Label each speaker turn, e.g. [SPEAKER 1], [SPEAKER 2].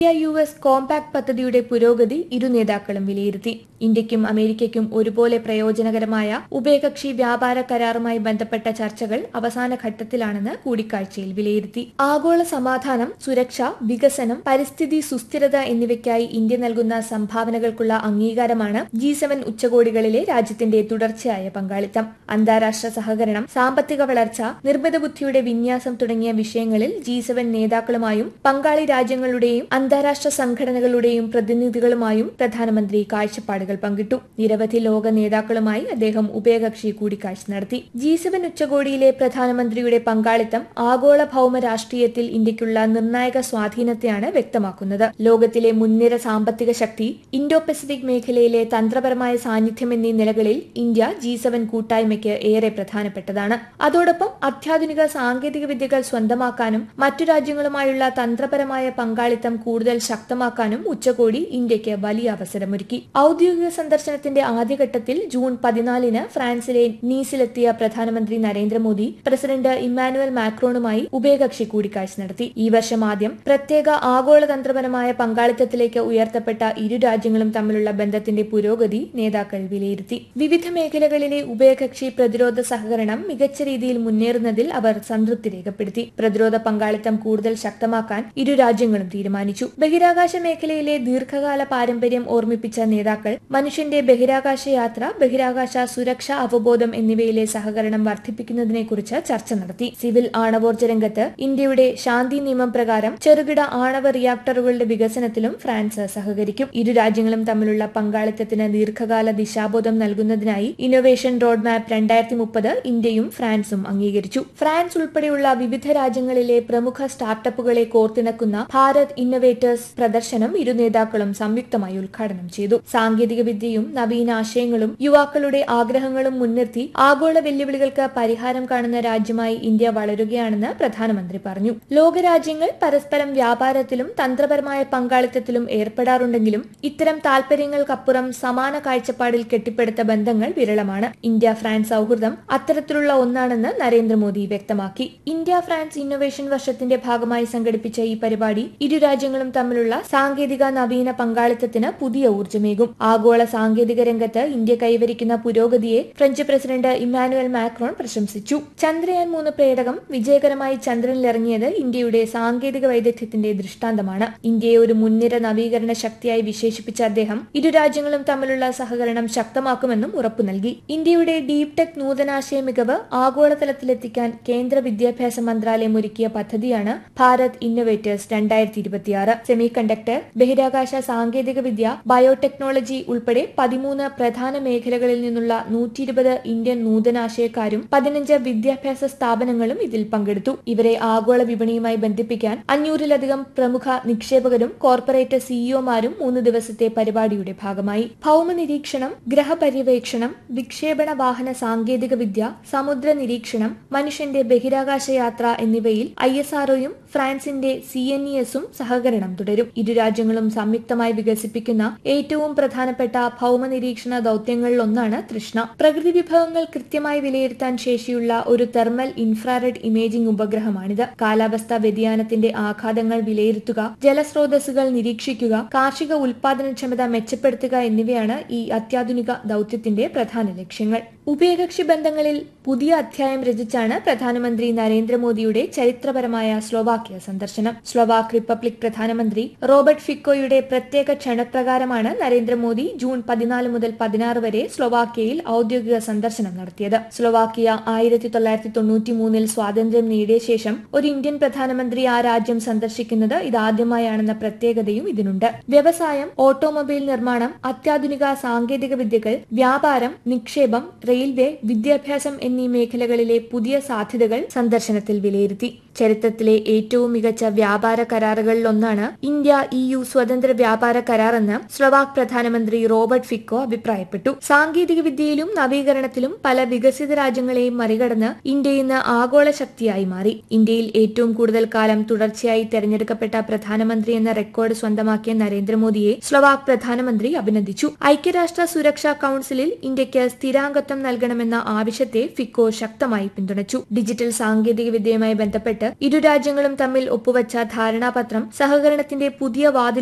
[SPEAKER 1] India U S compact പദ്ധതിയുടെ പുരോഗതി ഇരു നേതാക്കളും വിലയിരുത്തി ഇന്ത്യയ്ക്കും അമേരിക്കയ്ക്കും ഒരുപോലെ പ്രയോജനകരമായ ഉഭയകക്ഷി വ്യാപാര കരാറുമായി ബന്ധപ്പെട്ട ചർച്ചകൾ അവസാന ഘട്ടത്തിലാണെന്ന് കൂടിക്കാഴ്ചയിൽ വിലയിരുത്തി ആഗോള സമാധാനം സുരക്ഷ വികസനം പരിസ്ഥിതി സുസ്ഥിരത എന്നിവയ്ക്കായി ഇന്ത്യ നൽകുന്ന സംഭാവനകൾക്കുള്ള അംഗീകാരമാണ് ജി സെവൻ ഉച്ചകോടികളിലെ രാജ്യത്തിന്റെ തുടർച്ചയായ പങ്കാളിത്തം അന്താരാഷ്ട്ര സഹകരണം സാമ്പത്തിക വളർച്ച നിർമ്മിത ബുദ്ധിയുടെ വിന്യാസം തുടങ്ങിയ വിഷയങ്ങളിൽ ജി സെവൻ നേതാക്കളുമായും പങ്കാളി രാജ്യങ്ങളുടെയും അന്താരാഷ്ട്ര സംഘടനകളുടെയും പ്രതിനിധികളുമായും പ്രധാനമന്ത്രി കാഴ്ചപ്പാടുകൾ പങ്കിട്ടു നിരവധി ലോക നേതാക്കളുമായി അദ്ദേഹം ഉഭയകക്ഷി കൂടിക്കാഴ്ച നടത്തി ജി സെവൻ ഉച്ചകോടിയിലെ പ്രധാനമന്ത്രിയുടെ പങ്കാളിത്തം ആഗോള ഭൗമ രാഷ്ട്രീയത്തിൽ ഇന്ത്യക്കുള്ള നിർണായക സ്വാധീനത്തെയാണ് വ്യക്തമാക്കുന്നത് ലോകത്തിലെ മുൻനിര സാമ്പത്തിക ശക്തി ഇൻഡോ പസഫിക് മേഖലയിലെ തന്ത്രപരമായ സാന്നിധ്യം എന്നീ നിലകളിൽ ഇന്ത്യ ജി സെവൻ കൂട്ടായ്മയ്ക്ക് ഏറെ പ്രധാനപ്പെട്ടതാണ് അതോടൊപ്പം അത്യാധുനിക സാങ്കേതിക വിദ്യകൾ സ്വന്തമാക്കാനും മറ്റു രാജ്യങ്ങളുമായുള്ള തന്ത്രപരമായ പങ്കാളിത്തം കൂടുതൽ ശക്തമാക്കാനും ഉച്ചകോടി ഇന്ത്യക്ക് വലിയ അവസരമൊരുക്കി ഔദ്യോഗിക സന്ദർശനത്തിന്റെ ആദ്യഘട്ടത്തിൽ ജൂൺ പതിനാലിന് ഫ്രാൻസിലെ നീസിലെത്തിയ പ്രധാനമന്ത്രി നരേന്ദ്രമോദി പ്രസിഡന്റ് ഇമ്മാനുവൽ മാക്രോണുമായി ഉഭയകക്ഷി കൂടിക്കാഴ്ച നടത്തി ഈ വർഷം ആദ്യം പ്രത്യേക ആഗോളതന്ത്രപരമായ പങ്കാളിത്തത്തിലേക്ക് ഉയർത്തപ്പെട്ട ഇരു രാജ്യങ്ങളും തമ്മിലുള്ള ബന്ധത്തിന്റെ പുരോഗതി നേതാക്കൾ വിലയിരുത്തി വിവിധ മേഖലകളിലെ ഉഭയകക്ഷി പ്രതിരോധ സഹകരണം മികച്ച രീതിയിൽ മുന്നേറുന്നതിൽ അവർ സംതൃപ്തി രേഖപ്പെടുത്തി പ്രതിരോധ പങ്കാളിത്തം കൂടുതൽ ശക്തമാക്കാൻ ഇരു രാജ്യങ്ങളും തീരുമാനിച്ചു ബഹിരാകാശ മേഖലയിലെ ദീർഘകാല പാരമ്പര്യം ഓർമ്മിപ്പിച്ച നേതാക്കൾ മനുഷ്യന്റെ ബഹിരാകാശ യാത്ര ബഹിരാകാശ സുരക്ഷ അവബോധം എന്നിവയിലെ സഹകരണം വർദ്ധിപ്പിക്കുന്നതിനെക്കുറിച്ച് ചർച്ച നടത്തി സിവിൽ ആണവോർജ്ജ രംഗത്ത് ഇന്ത്യയുടെ ശാന്തി നിയമം പ്രകാരം ചെറുകിട ആണവ റിയാക്ടറുകളുടെ വികസനത്തിലും ഫ്രാൻസ് സഹകരിക്കും ഇരു രാജ്യങ്ങളും തമ്മിലുള്ള പങ്കാളിത്തത്തിന് ദീർഘകാല ദിശാബോധം നൽകുന്നതിനായി ഇന്നൊവേഷൻ റോഡ് മാപ്പ് രണ്ടായിരത്തി മുപ്പത് ഇന്ത്യയും ഫ്രാൻസും അംഗീകരിച്ചു ഫ്രാൻസ് ഉൾപ്പെടെയുള്ള വിവിധ രാജ്യങ്ങളിലെ പ്രമുഖ സ്റ്റാർട്ടപ്പുകളെ കോർത്തിണക്കുന്ന ഭാരത് ഇന്നൊവേറ്റേഴ്സ് പ്രദർശനം ഇരു നേതാക്കളും സംയുക്തമായി ഉദ്ഘാടനം ചെയ്തു സാങ്കേതിക വിദ്യയും നവീന ആശയങ്ങളും യുവാക്കളുടെ ആഗ്രഹങ്ങളും മുൻനിർത്തി ആഗോള വെല്ലുവിളികൾക്ക് പരിഹാരം കാണുന്ന രാജ്യമായി ഇന്ത്യ വളരുകയാണെന്ന് പ്രധാനമന്ത്രി പറഞ്ഞു ലോകരാജ്യങ്ങൾ പരസ്പരം വ്യാപാരത്തിലും തന്ത്രപരമായ പങ്കാളിത്തത്തിലും ഏർപ്പെടാറുണ്ടെങ്കിലും ഇത്തരം താൽപര്യങ്ങൾക്കപ്പുറം സമാന കാഴ്ചപ്പാടിൽ കെട്ടിപ്പടുത്ത ബന്ധങ്ങൾ വിരളമാണ് ഇന്ത്യ ഫ്രാൻസ് സൗഹൃദം അത്തരത്തിലുള്ള ഒന്നാണെന്ന് നരേന്ദ്രമോദി വ്യക്തമാക്കി ഇന്ത്യ ഫ്രാൻസ് ഇന്നൊവേഷൻ വർഷത്തിന്റെ ഭാഗമായി സംഘടിപ്പിച്ച ഈ പരിപാടി ഇരു രാജ്യങ്ങളും തമ്മിലുള്ള സാങ്കേതിക നവീന പങ്കാളിത്തത്തിന് പുതിയ ഊർജ്ജമേകും ആഗോള സാങ്കേതിക രംഗത്ത് ഇന്ത്യ കൈവരിക്കുന്ന പുരോഗതിയെ ഫ്രഞ്ച് പ്രസിഡന്റ് ഇമ്മാനുവൽ മാക്രോൺ പ്രശംസിച്ചു ചന്ദ്രയാൻ മൂന്ന് പേടകം വിജയകരമായി ചന്ദ്രനിലിറങ്ങിയത് ഇന്ത്യയുടെ സാങ്കേതിക വൈദഗ്ധ്യത്തിന്റെ ദൃഷ്ടാന്തമാണ് ഇന്ത്യയെ ഒരു മുൻനിര നവീകരണ ശക്തിയായി വിശേഷിപ്പിച്ച അദ്ദേഹം ഇരു രാജ്യങ്ങളും തമ്മിലുള്ള സഹകരണം ശക്തമാക്കുമെന്നും ഉറപ്പു നൽകി ഇന്ത്യയുടെ ഡീപ് ടെക് നൂതനാശയ മികവ് ആഗോളതലത്തിലെത്തിക്കാൻ കേന്ദ്ര വിദ്യാഭ്യാസ മന്ത്രാലയം ഒരുക്കിയ പദ്ധതിയാണ് ഭാരത് ഇന്നൊവേറ്റേഴ്സ് രണ്ടായിരത്തി ഇരുപത്തിയാറ് സെമി കണ്ടക്ടർ ബഹിരാകാശ സാങ്കേതിക വിദ്യ ബയോടെക്നോളജി ഉൾപ്പെടെ പതിമൂന്ന് പ്രധാന മേഖലകളിൽ നിന്നുള്ള നൂറ്റി ഇരുപത് ഇന്ത്യൻ നൂതനാശയക്കാരും പതിനഞ്ച് വിദ്യാഭ്യാസ സ്ഥാപനങ്ങളും ഇതിൽ പങ്കെടുത്തു ഇവരെ ആഗോള വിപണിയുമായി ബന്ധിപ്പിക്കാൻ അഞ്ഞൂറിലധികം പ്രമുഖ നിക്ഷേപകരും കോർപ്പറേറ്റ് സിഇഒമാരും മൂന്ന് ദിവസത്തെ പരിപാടിയുടെ ഭാഗമായി ഭൗമ നിരീക്ഷണം ഗ്രഹപര്യവേക്ഷണം വിക്ഷേപണ വാഹന സാങ്കേതിക വിദ്യ സമുദ്ര നിരീക്ഷണം മനുഷ്യന്റെ ബഹിരാകാശ യാത്ര എന്നിവയിൽ ഐ എസ് ആർഒയും ഫ്രാൻസിന്റെ സി എൻ ഇ എസും സഹകരണം തുടരും ഇരു രാജ്യങ്ങളും സംയുക്തമായി വികസിപ്പിക്കുന്ന ഏറ്റവും പ്രധാനപ്പെട്ട ഭൗമ നിരീക്ഷണ ദൌത്യങ്ങളിലൊന്നാണ് തൃഷ്ണ പ്രകൃതി വിഭവങ്ങൾ കൃത്യമായി വിലയിരുത്താൻ ശേഷിയുള്ള ഒരു തെർമൽ ഇൻഫ്രാറെഡ് ഇമേജിംഗ് ഉപഗ്രഹമാണിത് കാലാവസ്ഥാ വ്യതിയാനത്തിന്റെ ആഘാതങ്ങൾ വിലയിരുത്തുക ജലസ്രോതസ്സുകൾ നിരീക്ഷിക്കുക കാർഷിക ഉൽപാദനക്ഷമത മെച്ചപ്പെടുത്തുക എന്നിവയാണ് ഈ അത്യാധുനിക ദൌത്യത്തിന്റെ പ്രധാന ലക്ഷ്യങ്ങൾ ഉഭയകക്ഷി ബന്ധങ്ങളിൽ പുതിയ അധ്യായം രചിച്ചാണ് പ്രധാനമന്ത്രി നരേന്ദ്രമോദിയുടെ ചരിത്രപരമായ സ്ലോവാക്യ സന്ദർശനം സ്ലോവാക് റിപ്പബ്ലിക് പ്രധാനമന്ത്രി റോബർട്ട് ഫിക്കോയുടെ പ്രത്യേക ക്ഷണപ്രകാരമാണ് നരേന്ദ്രമോദി ജൂൺ പതിനാല് മുതൽ പതിനാറ് വരെ സ്ലോവാക്യയിൽ ഔദ്യോഗിക സന്ദർശനം നടത്തിയത് സ്ലോവാക്യ ആയിരത്തി തൊള്ളായിരത്തി തൊണ്ണൂറ്റി മൂന്നിൽ സ്വാതന്ത്ര്യം നേടിയ ശേഷം ഒരു ഇന്ത്യൻ പ്രധാനമന്ത്രി ആ രാജ്യം സന്ദർശിക്കുന്നത് ഇതാദ്യമായാണെന്ന പ്രത്യേകതയും ഇതിനുണ്ട് വ്യവസായം ഓട്ടോമൊബൈൽ നിർമ്മാണം അത്യാധുനിക സാങ്കേതിക വിദ്യകൾ വ്യാപാരം നിക്ഷേപം റെയിൽവേ വിദ്യാഭ്യാസം എന്നീ മേഖലകളിലെ പുതിയ സാധ്യതകൾ സന്ദർശനത്തിൽ വിലയിരുത്തി ചരിത്രത്തിലെ ഏറ്റവും മികച്ച വ്യാപാര കരാറുകളിലൊന്നാണ് ഇന്ത്യ ഇ യു സ്വതന്ത്ര വ്യാപാര കരാറെന്ന് സ്ലൊവാക് പ്രധാനമന്ത്രി റോബർട്ട് ഫിക്കോ അഭിപ്രായപ്പെട്ടു സാങ്കേതിക വിദ്യയിലും നവീകരണത്തിലും പല വികസിത രാജ്യങ്ങളെയും മറികടന്ന് ഇന്ത്യ ഇന്ന് ആഗോള ശക്തിയായി മാറി ഇന്ത്യയിൽ ഏറ്റവും കൂടുതൽ കാലം തുടർച്ചയായി തെരഞ്ഞെടുക്കപ്പെട്ട പ്രധാനമന്ത്രി എന്ന റെക്കോർഡ് സ്വന്തമാക്കിയ നരേന്ദ്രമോദിയെ സ്ലൊവാക് പ്രധാനമന്ത്രി അഭിനന്ദിച്ചു ഐക്യരാഷ്ട്ര സുരക്ഷാ കൌൺസിലിൽ ഇന്ത്യക്ക് സ്ഥിരാംഗത്വം നൽകണമെന്ന ആവശ്യത്തെ ഫിക്കോ ശക്തമായി പിന്തുണച്ചു ഡിജിറ്റൽ സാങ്കേതിക വിദ്യയുമായി ബന്ധപ്പെട്ട് ഇരു രാജ്യങ്ങളും തമ്മിൽ ഒപ്പുവച്ച ധാരണാപത്രം സഹകരണത്തിന്റെ പുതിയ വാതിൽ